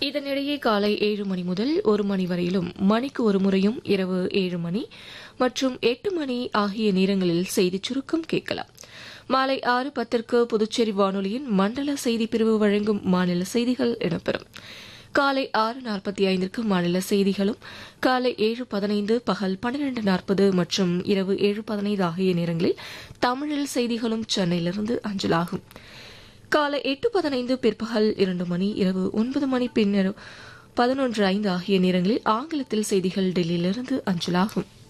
இதனிடையே காலை ஏழு மணி முதல் ஒரு மணி வரையிலும் மணிக்கு ஒரு முறையும் இரவு ஏழு மணி மற்றும் எட்டு மணி ஆகிய நேரங்களில் செய்திச் சுருக்கம் கேட்கலாம் மாலை ஆறு பத்திற்கு புதுச்சேரி வானொலியின் மண்டல செய்தி பிரிவு வழங்கும் மாநில செய்திகள் இடம்பெறும் காலை ஆறு நாற்பத்தி ஐந்திற்கு மாநில செய்திகளும் காலை ஏழு பதினைந்து பகல் பன்னிரண்டு நாற்பது மற்றும் இரவு ஏழு பதினைந்து ஆகிய நேரங்களில் தமிழில் செய்திகளும் சென்னையிலிருந்து அஞ்சலாகும் காலை எட்டு பதினைந்து பிற்பகல் இரண்டு மணி இரவு ஒன்பது மணி பின்னர் பதினொன்று ஐந்து ஆகிய நேரங்களில் ஆங்கிலத்தில் செய்திகள் டெல்லியிலிருந்து அஞ்சலாகும்